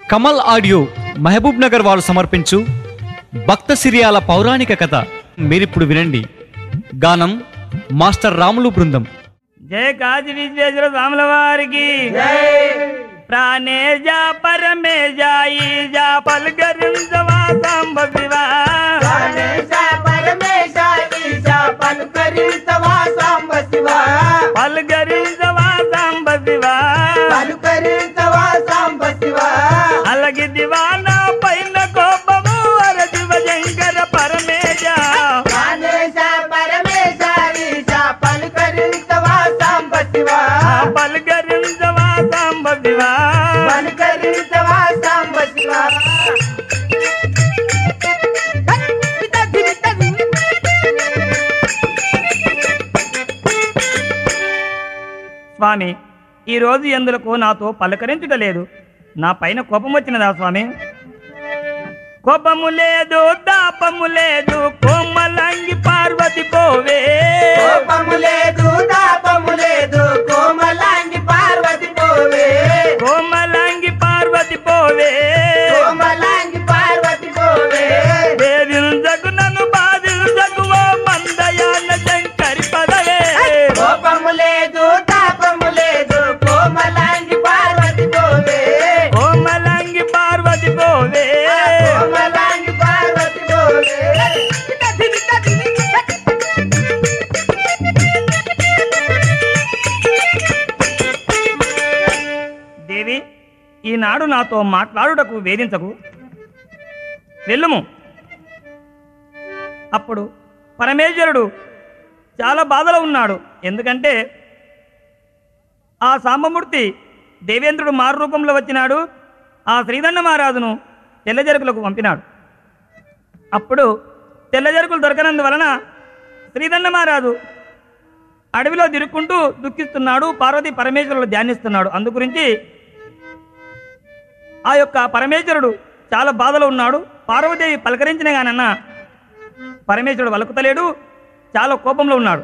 Kamal audio Mahabub Nagar వారు సమర్పించు భక్త సిరియాల పౌరాణిక కథ మీరిప్పుడు వినండి గానం మాస్టర్ రాములు బృందం జయ కాశీ విశ్వేశ్వర స్వాముల వారికి ప్రాణేజ పరమేజ ఈజా పలుకరించవా సాంబ శివా గణేశ పరమేశ ఈశ పలుకరించవా సాంబ శివ పలుకరించవా సాంబ శివా పలుకరించవా సాంబ శివ అలాగే దివానా పైన కోపము వర శివ శంకర పరమేజ గణేశ పరమేశ ఈశ పలుకరించవా సాంబ శివ పలుకరించవా సాంబ శివా పలుకరించవా సాంబ శివ స్వామి ఈ రోజు ఎందులకు నాతో పలకరించుటలేదు నా పైన కోపం వచ్చినదా స్వామి కోపము లేదు దాపము లేదు కోమలంగి పార్వతి పోవే కోపము లేదు దాపము లేదు కోమలాంగి పార్వతి పోవే కోమలంగి పార్వతి పోవే కోమలాంగి పార్వతి పోవే వేధించకు నన్ను బాధించకు ఓ మందయాన శంకరి పదవే కోపము లేదు తాపము లేదు కోమలాంగి పార్వతి పోవే కోమలంగి పార్వతి పోవే కోమలాంగి పార్వతి పోవే దేవి ఈనాడు నాతో మాట్లాడుటకు వేధించకు వెళ్ళుము అప్పుడు పరమేశ్వరుడు చాలా బాధలో ఉన్నాడు ఎందుకంటే ఆ సాంబమూర్తి దేవేంద్రుడు మారు రూపంలో వచ్చినాడు ఆ శ్రీదండ మహారాజును తెల్లజరుకులకు పంపినాడు అప్పుడు తెల్లజరుకులు దొరకనందువలన శ్రీదండ మహారాజు అడవిలో తిరుక్కుంటూ దుఃఖిస్తున్నాడు పార్వతీ పరమేశ్వరులు ధ్యానిస్తున్నాడు అందుగురించి ఆ యొక్క పరమేశ్వరుడు చాలా బాధలో ఉన్నాడు పార్వదేవి పలకరించిన గానన్న పరమేశ్వరుడు వలుకుతలేడు చాలా కోపంలో ఉన్నాడు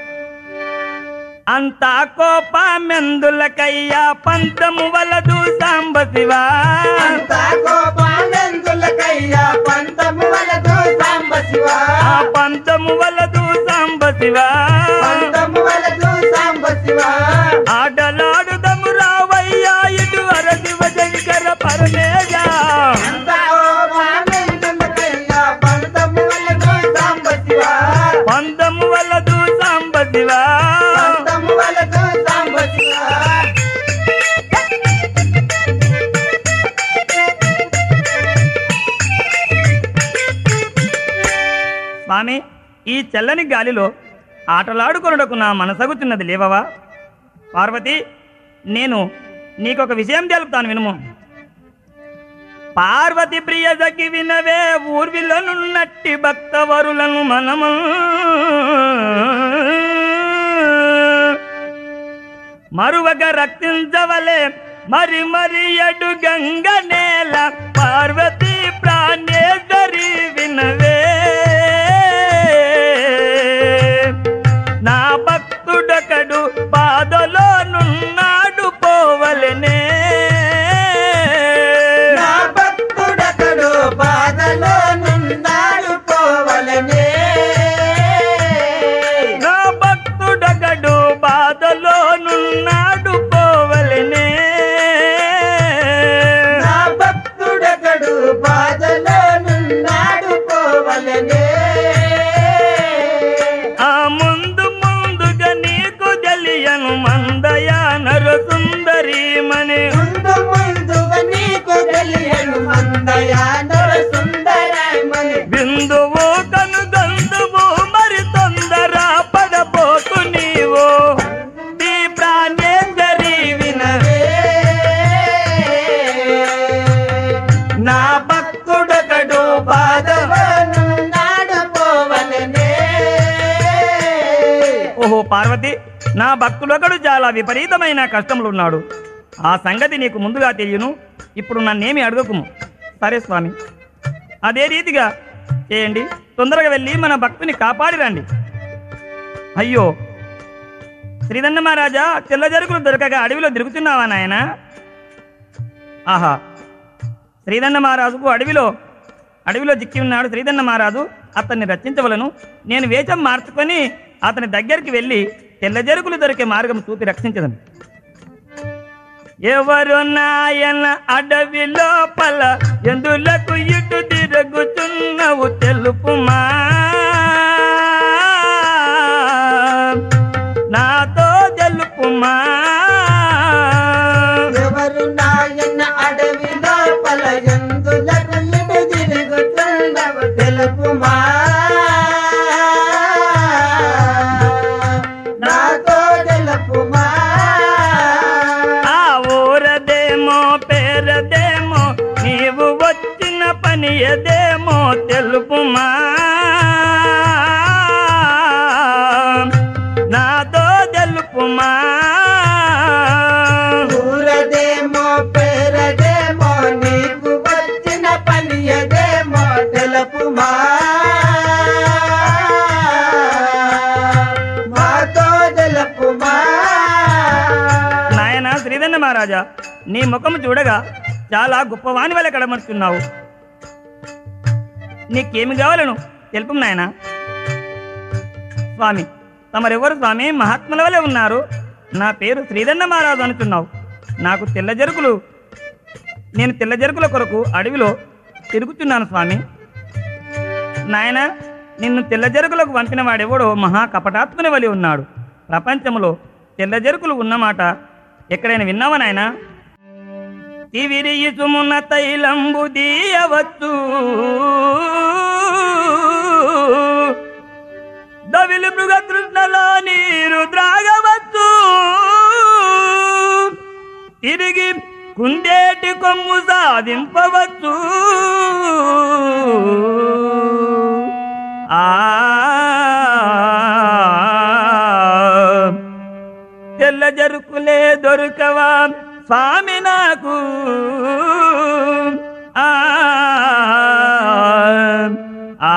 అంత కోపమెందులకయ్యా పంతము వలదు సాంబ శివా అంత కోపానందులకయ్యా పంతము వలదు సాంబ శివ ఆ పంతము వలదు సాంబ శివా పంతము వలదు సాంబ శివ ఆటలాడుదము రావయ్యా ఇటు వర శివ శంకర పరమేశ అంత కోపానందులకయ్యా పంతము వలదు సాంబ శివ పంతము వలదు సాంబ శివా పంతము వలదు సాంబ శివ స్వామి ఈ చల్లని గాలిలో ఆటలాడుకొనుటకు నా మనసగుతున్నది లేవవా పార్వతి నేను నీకొక విషయం తెలుపుతాను వినుము పార్వతి ప్రియ సఖి వినవే ఊర్విలనున్నట్టి భక్తవరులను మనము మరువక రక్షించవలే మరి మరి అడు గంగ నేల పార్వతి ప్రాణేశ్వరి వినవే నా భక్తుడకడు బాధలో నున్నాడు పోవలనే నా భక్తుడకడు బాధలో నున్నాడు పోవలనే నా భక్తుడకడు బాధలో నున్నాడు పోవలనే నా భక్తుడకడు బాధలో నున్నాడు పోవలనే ఆ ముందు ముందుగా నీకు తెలియను మందయా నరసుందరీమణి ముందు ముందుగా నీకు తెలియను మందయానర సుందరమని బిందువు కనుగందువు మరి తొందర పడబోతు నీవు ఈ ప్రాణేందరి వినవే నా భక్తుడకడు బాధలో నున్నాడు పోవలనే ఓహో పార్వతి నా భక్తుడొకడు చాలా విపరీతమైన కష్టంలో ఉన్నాడు ఆ సంగతి నీకు ముందుగా తెలియను ఇప్పుడు నన్నేమి అడగకుము సరే స్వామి అదే రీతిగా చేయండి తొందరగా వెళ్ళి మన భక్తుని కాపాడి రండి అయ్యో శ్రీదండ మహారాజా తెల్ల జరుకులు దొరకగా అడవిలో తిరుగుతున్నావా నాయన ఆహా శ్రీదండ మహారాజుకు అడవిలో అడవిలో చిక్కి ఉన్నాడు శ్రీదండ మహారాజు అతన్ని రక్షించవలను నేను వేషం మార్చుకొని అతని దగ్గరికి వెళ్ళి తెల్ల జరుగులు దొరికే మార్గం చూపి రక్షించదను ఎవరు నాయన అడవి లోపల ఎందులకు ఇటు తిరుగుతున్నవు తెలుపుమా నాతో తెలుపుమా ఎవరు నాయన అడవి లోపల ఎందులకు ఇటు తిరుగుతుండవు తెలుపుమా నాతో తెలుపుమా ఆ ఊరదేమో పేరదేమో నీవు వచ్చిన పని ఎదేమో తెలుపుమా నాతో తెలుపుమా ఊరదేమో పేరదేమో నీకు వచ్చిన పని ఎదేమో తెలుపుమా మాతో తెలుపుమా నాయన శ్రీధన్య మహారాజా నీ ముఖం చూడగా చాలా గొప్పవాని వల్ల కడమరుచున్నావు నీకేమి కావాలను తెలుపు నాయన స్వామి తమరెవరు స్వామి మహాత్ముల వలె ఉన్నారు నా పేరు శ్రీధన్య మహారాజు అనుచున్నావు నాకు తెల్ల జరుకులు నేను తెల్ల జరుకుల కొరకు అడవిలో తిరుగుతున్నాను స్వామి నాయన నిన్ను తెల్ల జరుకులకు పంపిన వాడెవడో మహా కపటాత్ముని వలి ఉన్నాడు ప్రపంచంలో తెల్ల జరుకులు ఉన్నమాట ఎక్కడైనా విన్నావా నాయనా తివిరియి సుమున తైలంబు దీయవచ్చు దవిలి మృగ కృష్ణలో నీరు త్రాగవచ్చు తిరిగి కుందేటి కొమ్ము సాధింపవచ్చు ఆ తెల్ల జరుకులే దొరకవా స్వామి నాకు ఆ ఆ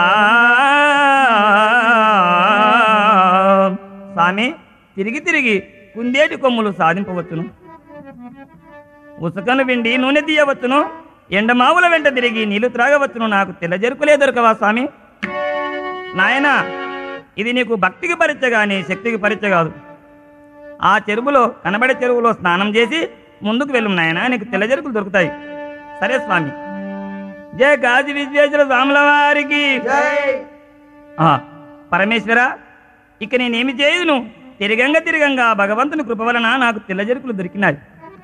స్వామి తిరిగి తిరిగి కుందేటి కొమ్ములు సాధింపవచ్చును ఉసుకను విండి నూనె తీయవచ్చును ఎండమావుల వెంట తిరిగి నీళ్లు త్రాగవచ్చును నాకు తెల్ల జరుకులే దొరకవా స్వామి నాయనా ఇది నీకు భక్తికి పరీక్ష గాని శక్తికి పరీక్ష కాదు ఆ చెరువులో కనబడే చెరువులో స్నానం చేసి ముందుకు వెళ్ళు నాయన నీకు తెల్ల జరుకులు దొరుకుతాయి సరే స్వామి జయ గాజి విశ్వేశ్వర స్వాముల వారికి జై ఆ, పరమేశ్వర ఇక నేనేమి చేయదును తిరగంగా తిరగంగా భగవంతుని కృప వలన నాకు తెల్ల జరుకులు దొరికినాయి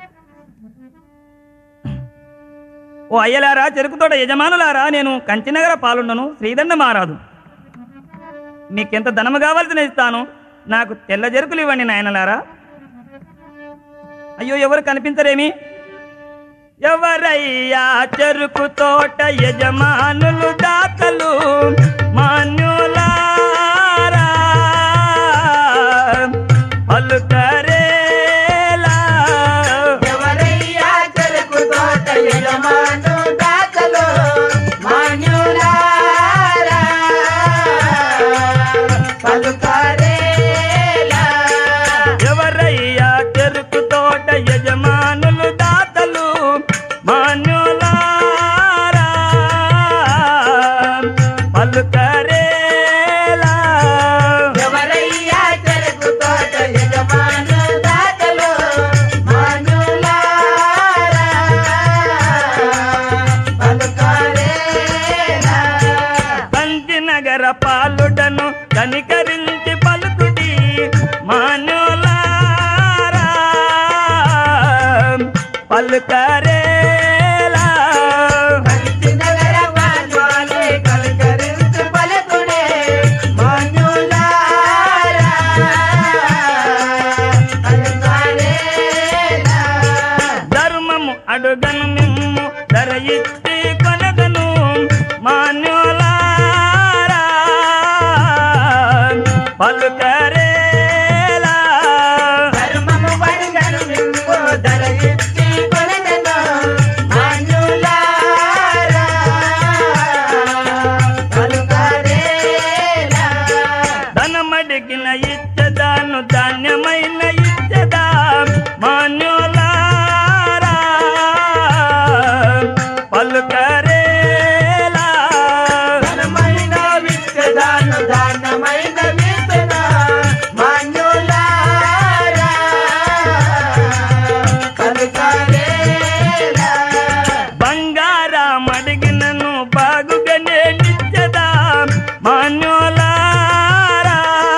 ఓ అయ్యలారా చెరుకు తోట యజమానులారా నేను కంచినగర పాలుండను శ్రీదండ మారాదు మీకెంత ధనము కావాల్సిన ఇస్తాను నాకు తెల్ల జరుకులు ఇవ్వండి నాయనలారా అయ్యో ఎవరు కనిపించరేమి ఎవరయ్యా చెరుకు తోట యజమానులు దాతలు మాన్యులారా పలుకరేలా ఎవరయ్యా చెరుకు తోట యజమాను దాతలు మాన్యులారా పలుకారేలా ఎవరయ్యా చెరుకు తోట యజమానులు దాతలు మాన్యులారా పలుకరేలా ఎవరయ్యా చెరుకు తోట యజమాను దాతలు మాన్యులారా పలుకారేలా కంచి నగర పాలుడను కనికరించి పలుకుడి మానులారా పలుకరేలా కంచినగర వాజ్వాలే కలకరించు పలుకుడే మాన్యులారా పలుకారేలా ధర్మము అడుగను మిమ్ము ధర ఇచ్చి కొనగను మాన్యులారా పలుకరేలా ధర్మము పడిగను నింపు ధర ఇచ్చి కొనెదను మాన్యులారా పలుకారేలా ధనమడిగిన ఇచ్చదాను ధాన్యమైన ఇచ్చదా మాన్యులారా పలు పలుకరేలా ఘనమైన విత్తనాలు దానమైన విత్తన మాన్యులారా పలుకరేలా బంగారం అడిగినను బాగుగానే నిచ్చదా మాన్యోలారా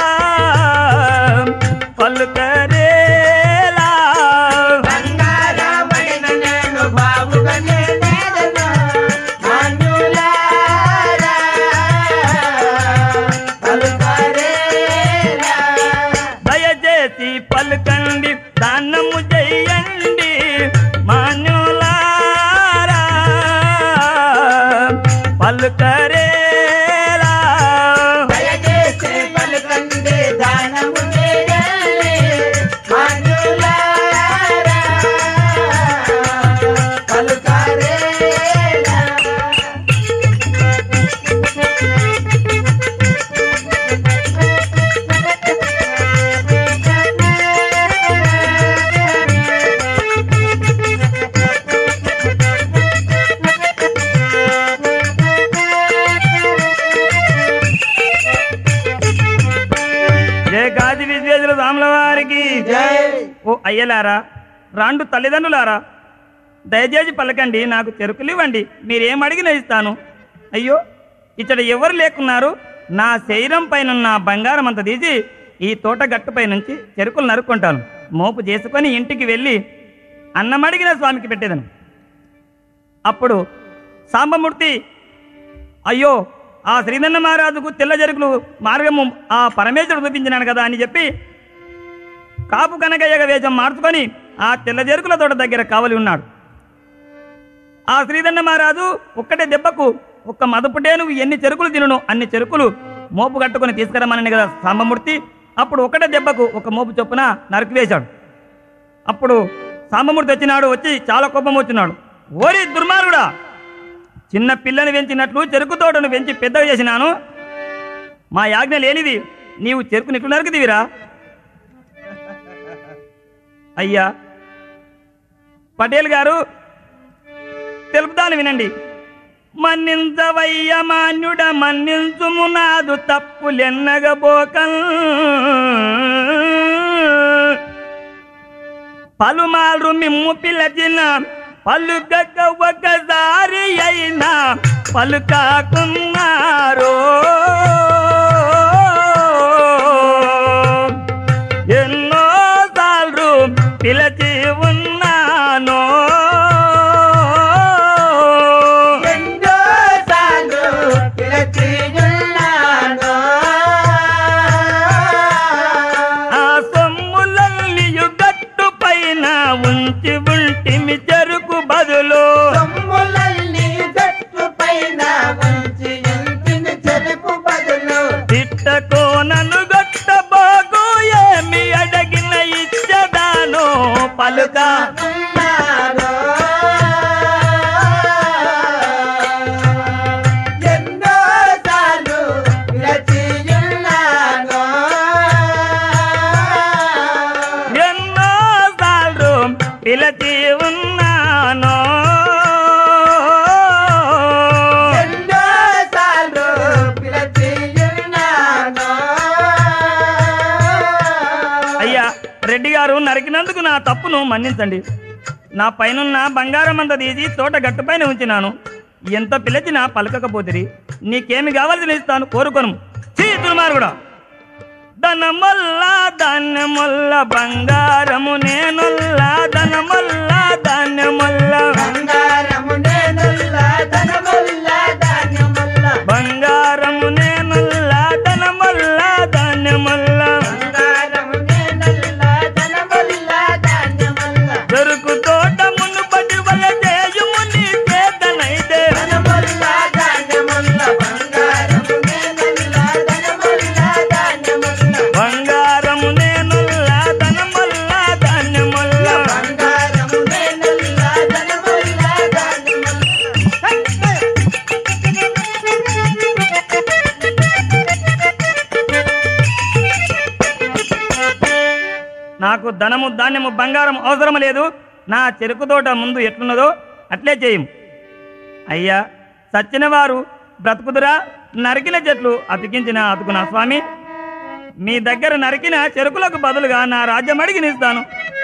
పలుకరేలా బంగారమైన నేను బాబుగానే నేదను మాన్యులారా పలుకరేలా దయచేసి పలుకండి దానము చెయ్యండి మాన్యులారా పలుకరేలా దయచేసి పలుకండి దానము చేయాలి మాన్యులారా పలుకరేలా జయ గాది విశ్వేశ్వర రాముల వారికి జై ఓ అయ్యలారా రాండు తల్లిదండ్రులారా దయచేసి పలకండి నాకు చెరుకులు ఇవ్వండి మీరేం అడిగినా ఇస్తాను అయ్యో ఇక్కడ ఎవరు లేకున్నారు నా శరీరం పైన ఉన్న బంగారం అంతా తీసి ఈ తోట గట్టుపై నుంచి చెరుకులు నరుక్కుంటాను మోపు చేసుకొని ఇంటికి వెళ్ళి అన్నమడిగిన స్వామికి పెట్టేదను అప్పుడు సాంబమూర్తి అయ్యో ఆ శ్రీధన్న మహారాజుకు తెల్ల జరుకులు మార్గము ఆ పరమేశ్వరుడు చూపించినాడు కదా అని చెప్పి కాపు కనకయ్యగ వేషం మార్చుకొని ఆ తెల్ల జరుకుల తోట దగ్గర కావలి ఉన్నాడు ఆ శ్రీధన్న మహారాజు ఒక్కటే దెబ్బకు ఒక్క మదపుటే నువ్వు ఎన్ని చెరుకులు తినను అన్ని చెరుకులు మోపు కట్టుకొని తీసుకురమ్మని కదా సాంబమూర్తి అప్పుడు ఒకటే దెబ్బకు ఒక మోపు చొప్పున నరికివేశాడు అప్పుడు సాంబమూర్తి వచ్చినాడు వచ్చి చాలా కోపం వచ్చినాడు ఓరి దుర్మార్గుడా చిన్న పిల్లని పెంచినట్లు చెరుకు తోటను పెంచి పెద్దగా చేసినాను మా యాజ్ఞ లేనిది నీవు చెరుకుని ఇట్లు నరుకుదివిరా అయ్యా పటేల్ గారు తెలుపుతాను వినండి మన్నించవయ్య మాన్యుడ మన్నించుము నాదు తప్పులెన్నగబోకల్ పలుమారు మిమ్ము పిలచిన పలుకక ఒకసారి అయినా పలుకాకున్నారు ఎన్నో సార్లు పిలచి ఉన్నాను ఎన్నో సార్లు పిలచియున్నాను. ఆ సొమ్ములల్లియు గట్టు పైన ఉంచి ఉంటిమి చెరుకు బదులు సొమ్ములన్నీ గట్టు పైన ఉంచి ఇంటిని చెరుకు బదులు తిట్టకో నన్ను గట్టబోగు ఏమి అడగిన ఇచ్చదాను పలుక ఉన్నాను. ఎన్నో సార్లు పిలచియున్నాను. ఎన్నో సార్లు పిలచి ఉన్నాను ఎన్నో సార్లు పిలచియున్నాను. అయ్యా రెడ్డి గారు నరికినందుకు నా తప్పును మన్నించండి నా పైనున్న బంగారం అంతా తీసి తోట గట్టుపైన ఉంచినాను ఎంత పిలిచినా పలకకపోతిరి నీకేమి కావాల్సిన ఇస్తాను కోరుకోను చీ దుర్మార్గుడా ధనమల్ల ధాన్యమల్ల బంగారము నేనుల్ల ధనమల్ల ధాన్యమల్ల బంగారము నేనుల్ల ధనముల్ల ధాన్యముల్ల బంగారము నేనుల్ల ధనమల్ల ధాన్యమల్ల బంగారము నేనుల్ల ధనముల్ల ధాన్యముల్ల దొరుకు తోట మునుపటి వల్ల చేయుము నీ చేతనైతే ధనముల్ల ధాన్యముల్ల బంగారము నేనుల్ల ధనముల్ల ధాన్యముల్ల బంగారము నేనుల్ల ధనమల్ల ధాన్యమల్ల బంగారము నేనుల్ల ధనముల్ల ధాన్యముల్ల నాకు ధనము ధాన్యము బంగారం అవసరం లేదు నా చెరుకు తోట ముందు ఎట్లున్నదో అట్లే చేయము అయ్యా చచ్చిన వారు బ్రతుకుదురా నరికిన చెట్లు అతికించిన అతుకునా స్వామి మీ దగ్గర నరికిన చెరుకులకు బదులుగా నా రాజ్యం అడిగినిస్తాను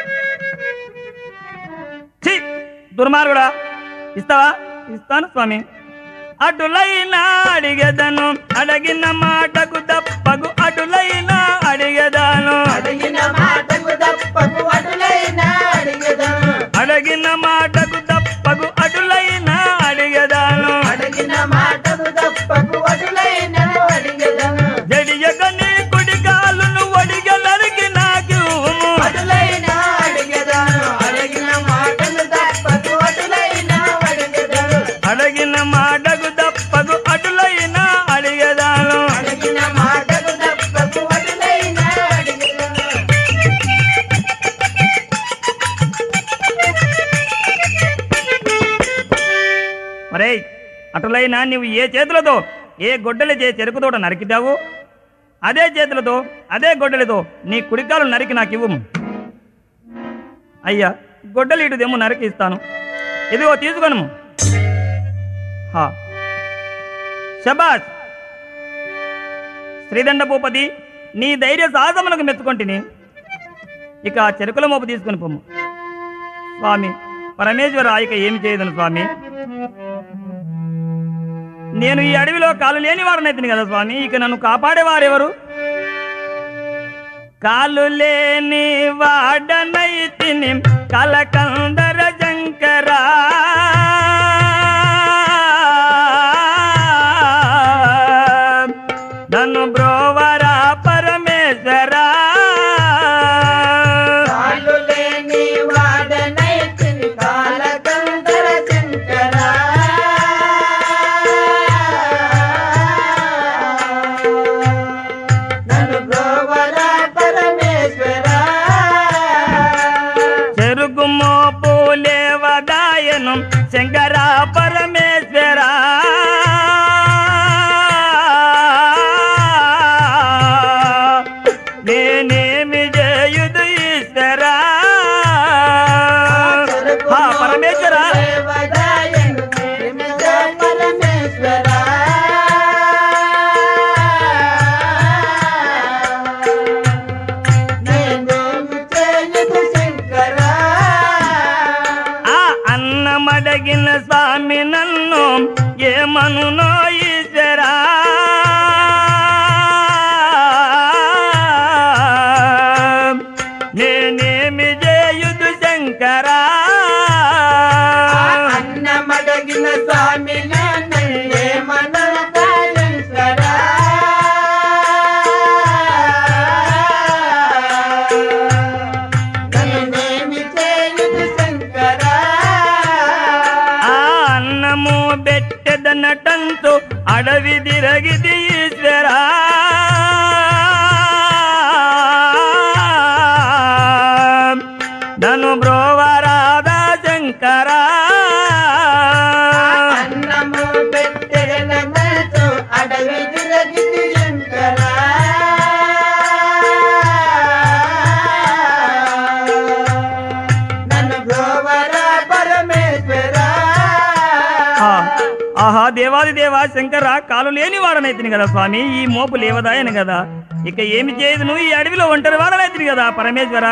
ఛీ దుర్మార్గుడా ఇస్తావా ఇస్తాను స్వామి అటులైనా అడిగేదను అడిగిన మాటకు తప్పగు అటులైనా అడిగేదాను అడిగిన మాటకు తప్పకు అటులైనా అడిగెదను అడిగిన మాటకు తప్పగు అటులైనా అడిగేదాను అడిగిన మాటకు తప్పకు అటులైనా అడిగెదను జడియగని కుడి కాలును ఒడిగలరికి నాకు అటులైనా అడిగెదను అడిగిన మాటకు తప్పకు అటులైనా అడిగెదను అడిగిన మాటకు తప్పగు అటులైనా అడిగేదాను అడిగిన మాటకు తప్పకు అటులైనా అడిగెదను మరే అటులైనా నీవు ఏ చేతులతో ఏ గొడ్డలి చే చెరుకు తోట నరికితావు అదే చేతులతో అదే గొడ్డలితో నీ కుడికాలు నరికి నాకు ఇవ్వు అయ్యా గొడ్డలి ఇటు దెమ్ము నరికి ఇస్తాను ఇదిగో తీసుకొను హా శబాష్ శ్రీదండ భూపతి నీ ధైర్య సాహసములకు మెచ్చుకొంటిని ఇక ఆ చెరుకుల మోపు తీసుకుని పొమ్ము స్వామి పరమేశ్వర ఇక ఏమి చేయదను స్వామి నేను ఈ అడవిలో కాలు లేని వాడనైతిని కదా స్వామి ఇక నన్ను కాపాడేవారెవరు కాలు లేని వాడనైతిని కలకందర శంకరా నన్ను బ్రోవరా పరమేశ్వరా కాళ్ళు లేని వాడనైతిని కాలకందర శంకరా నన్ను బ్రోవరా పరమేశ్వరా చెరుకు మోపు లేవదాయను శంకరా పరమేశ్వరా నేనేమి చేయుదు ఈశ్వరా హా, పరమేశ్వరా దేవదాయను ప్రేమిత పరమేశ్వరా నేనేమి చేయదు శంకరా ఆ అన్నమడగిన స్వామి నన్ను ఏమనునో ఈశ్వరా నేనేమి చేయుదు శంకరా అన్నమడగిన స్వామి నన్నే మనసాయంకరా నన్నేమి చేయదు శంకరా ఆ అన్నము బెట్టెదనటంతో అడవి తిరగిది ఈశ్వరా నన్ను బ్రోవరాధా శంకరా అన్నము పెట్టెల మనసు అడవి తిరగిది శంకరా నన్ను బ్రోవరా పరమేశ్వరా ఆ, ఆహా దేవాది దేవా శంకర కాలు లేని వాడనైతిని కదా స్వామి ఈ మోపు లేవదాయను కదా ఇక ఏమి చేయదు నువ్వు ఈ అడవిలో ఒంటరి వాడనైతిని కదా పరమేశ్వర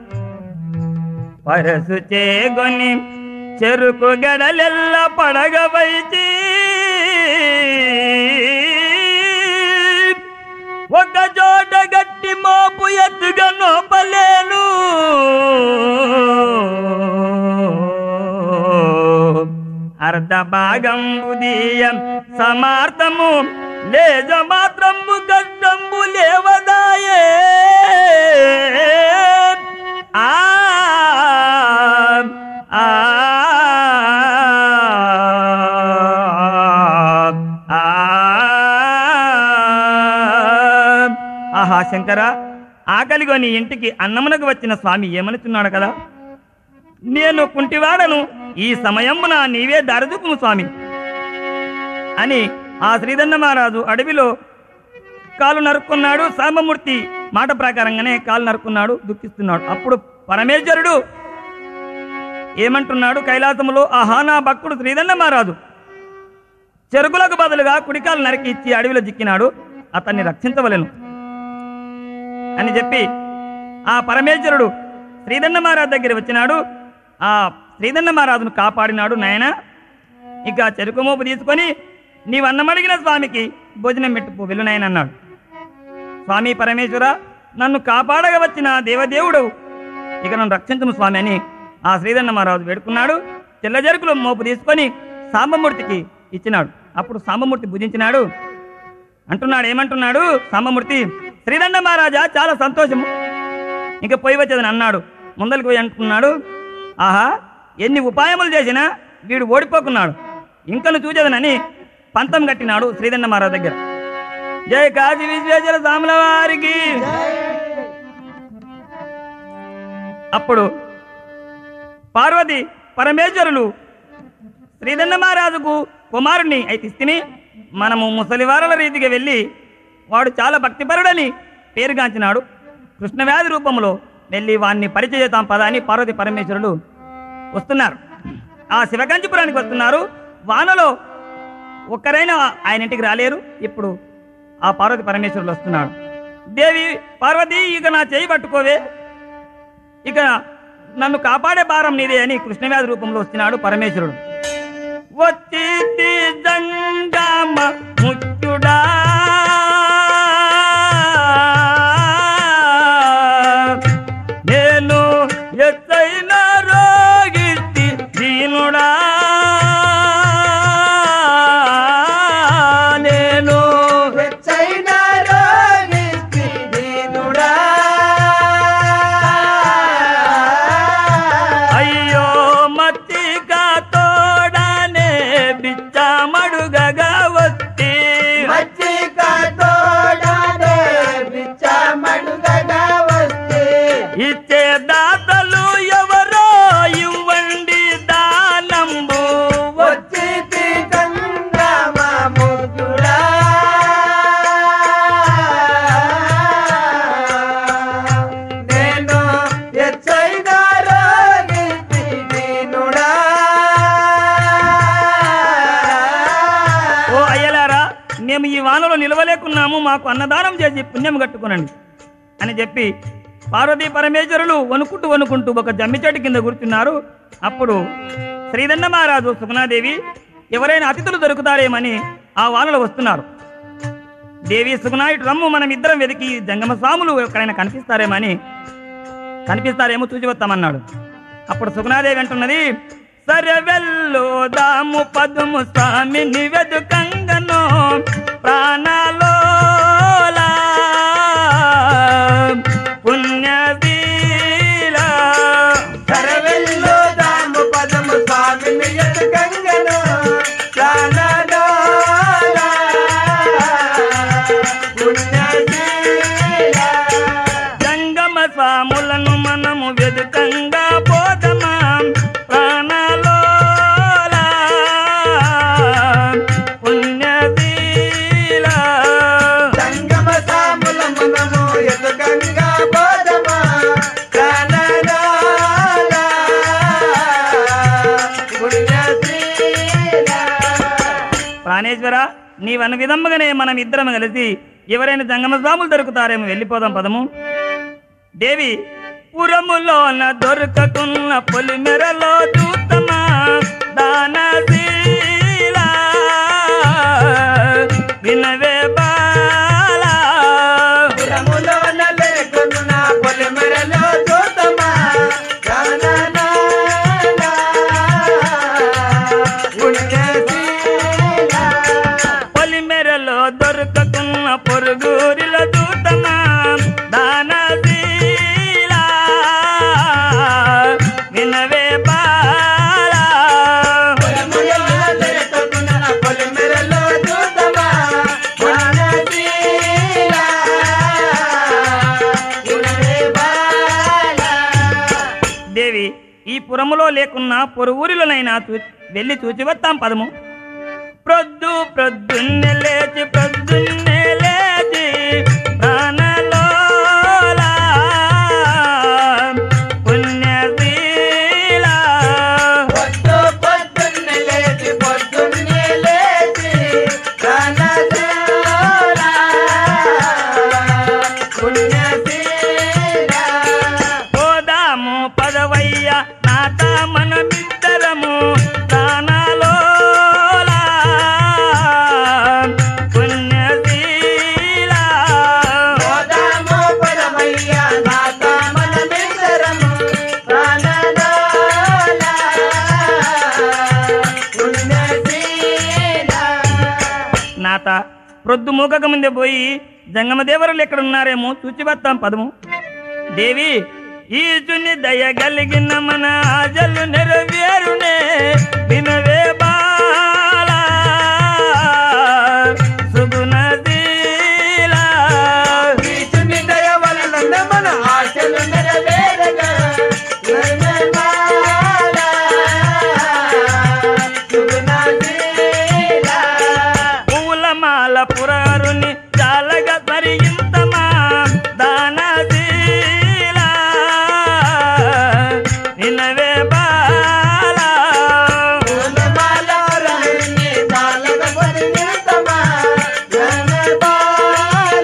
పరసు చేగొని చెరుకు గడలెల్ల పడగవైచి ఒక చోట గట్టి మోపు ఎత్తుగా నోపలేను అర్ధ భాగం ఉదయం సమార్థము లేజ మాత్రము కష్టంబు లేవదాయే ఆ ఆ ఆ ఆహా శంకర ఆకలిగో నీ ఇంటికి అన్నమునకు వచ్చిన స్వామి ఏమనుచున్నాడు కదా నేను కుంటివాడను ఈ సమయమున నీవే దారిదుకుము స్వామి అని ఆ శ్రీదండ మహారాజు అడవిలో కాలు నరుక్కున్నాడు సాంబమూర్తి మాట ప్రకారంగానే కాలు నరుక్కున్నాడు దుఃఖిస్తున్నాడు అప్పుడు పరమేశ్వరుడు ఏమంటున్నాడు కైలాసములో ఆహా నా భక్తుడు శ్రీదండ మహారాజు చెరుకులకు బదులుగా కుడికాలు నరికి ఇచ్చి అడవిలో జిక్కినాడు అతన్ని రక్షించవలెను అని చెప్పి ఆ పరమేశ్వరుడు శ్రీదండ మహారాజు దగ్గర వచ్చినాడు ఆ శ్రీదండ మహారాజును కాపాడినాడు నాయన ఇక చెరుకు మోపు తీసుకొని నీవు అన్నమడిగిన స్వామికి భోజనం పెట్టుకో వెళ్ళు నాయన అన్నాడు స్వామి పరమేశ్వర నన్ను కాపాడగా వచ్చిన దేవదేవుడు ఇక నన్ను రక్షించము స్వామి అని ఆ శ్రీదండ మహారాజు వేడుకున్నాడు తెల్ల జరుకులు మోపు తీసుకొని సాంబమూర్తికి ఇచ్చినాడు అప్పుడు సాంబమూర్తి భుజించినాడు అంటున్నాడు ఏమంటున్నాడు సాంబమూర్తి శ్రీదండ మహారాజా చాలా సంతోషము ఇంకా పోయి వచ్చేదని అన్నాడు ముందరికి పోయి అంటున్నాడు ఆహా ఎన్ని ఉపాయములు చేసినా వీడు ఓడిపోకున్నాడు ఇంకను చూచేదనని పంతం కట్టినాడు శ్రీదండ మహారాజు దగ్గర జయ కాశీ విశ్వేశ్వర స్వాముల వారికి అప్పుడు పార్వతి పరమేశ్వరులు శ్రీదండ మహారాజుకు కుమారుణ్ణి అయితే ఇస్తిని మనము ముసలివారల రీతిగా వెళ్ళి వాడు చాలా భక్తిపరుడని పేరుగాంచినాడు కృష్ణవ్యాధి రూపంలో వెళ్ళి వాణ్ణి పరిచయితాం పద అని పార్వతి పరమేశ్వరులు వస్తున్నారు ఆ శివకంచిపురానికి వస్తున్నారు వానలో ఒక్కరైనా ఆయన ఇంటికి రాలేరు ఇప్పుడు ఆ పార్వతి పరమేశ్వరులు వస్తున్నాడు దేవి పార్వతి ఇక నా చేయి పట్టుకోవే ఇక నన్ను కాపాడే భారం నీదే అని కృష్ణవ్యాధి రూపంలో వస్తున్నాడు పరమేశ్వరుడు వచ్చి దండమ ముచ్చుడా నేను ఎత్తైన రోగిస్తి దీనుడా నేను వెచ్చైన రోగిష్టి దీనుడా. అయ్యో మత్తిగా తోడనే బిచ్చమడుగగా వస్తే మజ్జిగ తోడనే బిచ్చమడుగగా వస్తే ఇచ్చే దాతలు ఎవరో ఇవ్వండి దానంబు వచ్చితి గంగమ్మ ముద్దుడా. నేను ఎచ్చైన రోగిష్టి దీనుడా. ఓ అయ్యలారా మేము ఈ వానలో నిలవలేకున్నాము మాకు అన్నదానం చేసి పుణ్యం కట్టుకునండి అని చెప్పి పార్వతీ పరమేశ్వరులు వణుకుంటూ వణుకుంటూ ఒక జమ్మి చెట్టు కింద కూర్చున్నారు అప్పుడు శ్రీదండ మహారాజు సుగుణాదేవి ఎవరైనా అతిథులు దొరుకుతారేమని ఆ వానలో వస్తున్నారు దేవి సుగుణాయుడు రమ్ము మనం ఇద్దరం వెతికి జంగమ స్వాములు ఎక్కడైనా కనిపిస్తారేమని కనిపిస్తారేమో చూసి వస్తామన్నాడు అప్పుడు సుగుణాదేవి అంటున్నది సరే వెళ్ళు దాము పదుము స్వామిని వెదుకంగను ప్రాణాలోలా పుణ్యశీల కరవెల్లో దాము పదము స్వామిని ఎదుకంగను ప్రాణలోలా పుణ్యశీల. జంగమ స్వాములను మనము వెదుకంగా పోదమా ప్రాణాలోలా పుణ్యశీల సంగమ సాముల మనము ఎదుకంగా పోదమా ప్రాణలోలా పుణ్యశీల. ప్రాణేశ్వర నీవన్న విధముగానే మనం ఇద్దరం కలిసి ఎవరైనా జంగమ స్వాములు దొరుకుతారేమో వెళ్ళిపోదాం పదము దేవి పురములోన దొరకకున్న పొలిమెరలో చూతమా దానశీల వినవే బాలా పురములోన దొరకున్న పొలిమరలో చూతమా ప్రాణలోలా పుణ్యశీల. పొలిమెరలో దొరకకున్న పొరుగురిలో చూతమా దానశీల వినవే బాలా పొలములలో దొరకున్న పొలిమరలో చూతమా ప్రాణశీల. పుణ్యబాల. దేవి ఈ పురములో లేకున్నా పొరుగురిలోనైనా చూ- వెళ్ళి చూచి వస్తాం పదము ప్రొద్దు ప్రొద్దున్నే లేచి ప్రొద్దున్నే లేచి ప్రాణలోలా పుణ్యశీల పొద్దు పొద్దున్నే లేచి పొద్దున్నే లేచి నాత ప్రొద్దు మూకక ముందే పోయి జంగమదేవరులు ఎక్కడున్నారేమో చూచి వస్తాం పదము దేవి ఈ చుని దయ కలిగిన మన ఆజలు నెరవేరునే వినవే బాల సుగుణశీలా ఈశుని దయ వలన మన ఆశలు నెరవేరగా నిర్మమాల సుగుణశీల. పూలమాల పురారుని చాలగా సరిగింతమా దానశీల వినవే బాల పూలమాల రాణి తాళగ పరిమితమా జనబాల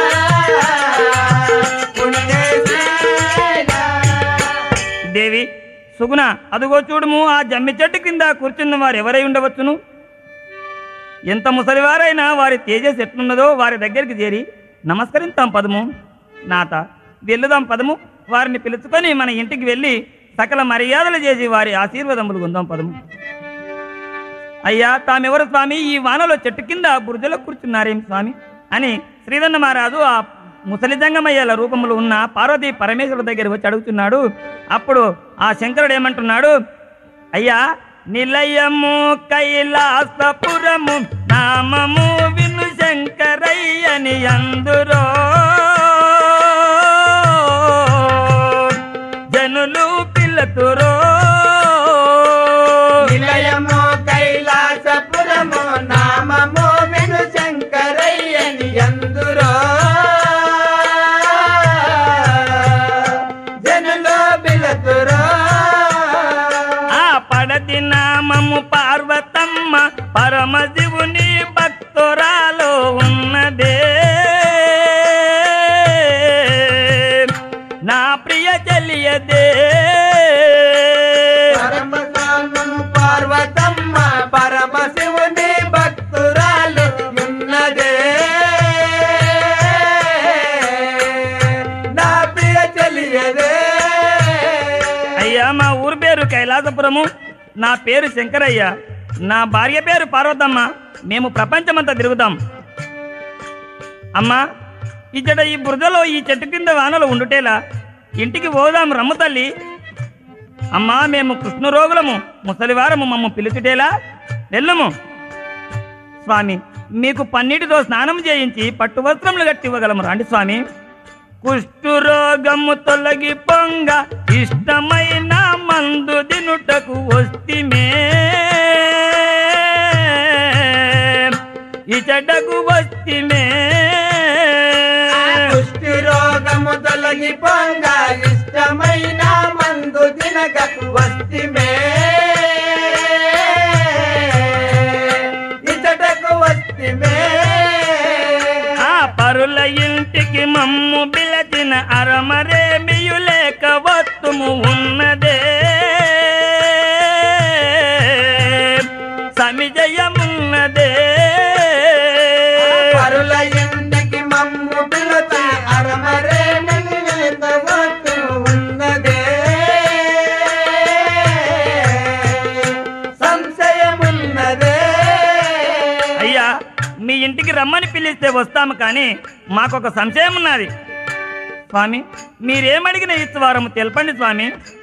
పుణ్యశీల. దేవి సుగుణ అదుగో చూడుము ఆ జమ్మి చెట్టు కింద కూర్చున్న వారు ఎవరై ఉండవచ్చును ఎంత ముసలివారైనా వారి తేజస్ ఎట్లున్నదో వారి దగ్గరికి చేరి నమస్కరిస్తాం పదము నాత వెళ్ళుదాం పదము వారిని పిలుచుకొని మన ఇంటికి వెళ్ళి సకల మర్యాదలు చేసి వారి ఆశీర్వాదములు పొందాం పదము అయ్యా తామెవరు స్వామి ఈ వానలో చెట్టు కింద బురదలో కూర్చున్నారేం స్వామి అని శ్రీధన్న మహారాజు ఆ ముసలి జంగమయ్యల రూపంలో ఉన్న పార్వతీ పరమేశ్వరుడు దగ్గర వచ్చి అడుగుతున్నాడు అప్పుడు ఆ శంకరుడు ఏమంటున్నాడు అయ్యా నిలయము కైలాసపురము నామము విను శంకరయ్యని అందురో జనులు పిల్లతురో నిలయము కైలాసపురము నామము విను శంకరయ్యని ఎందురో జనులో బిలతురో ఆ పడతి నామము పార్వతమ్మ పరమశివుని భక్తురాలు ఉన్నదే నా ప్రియ చెలియదే పరమశానము పార్వతమ్మ పరమశివుని భక్తురాలు ఉన్నదే నా ప్రియ చెలియదే అయ్యా మా ఊరు పేరు కైలాసపురము నా పేరు శంకరయ్య నా భార్య పేరు పార్వతమ్మ మేము ప్రపంచమంతా తిరుగుతాం అమ్మా ఇచ్చట ఈ బురదలో ఈ చెట్టు కింద వానలో ఉండుటేలా ఇంటికి పోదాం రమ్ము తల్లి అమ్మా మేము కృష్ణరోగులము ముసలివారము మమ్మ పిలుచుటేలా వెళ్ళము స్వామి మీకు పన్నీటితో స్నానం చేయించి పట్టు వస్త్రములు కట్టి ఇవ్వగలము రండి స్వామి కుష్ఠురోగము తొలగి పొంగ ఇష్టమైన మందు దినుటకు వస్తిమే ఇచటకు వస్తిమే కుష్టి రోగము తొలగి పొంగ ఇష్టమైన మందు తినక వస్తిమే ఇతటకు వస్తిమే ఆ పరుల ఇంటికి మమ్ము బిలచిన అరమరే మియులేక వత్తుము ఉన్నదే సమిజయమున్నదే పరుల ఇంటికి మమ్ము పిలుచి అరమరే మిగిలితవత్తు ఉన్నదే సంశయమున్నదే అయ్యా మీ ఇంటికి రమ్మని పిలిస్తే వస్తాము కానీ మాకొక సంశయం ఉన్నది స్వామి మీరేమడిగిన ఇస్తువారము తెలపండి స్వామి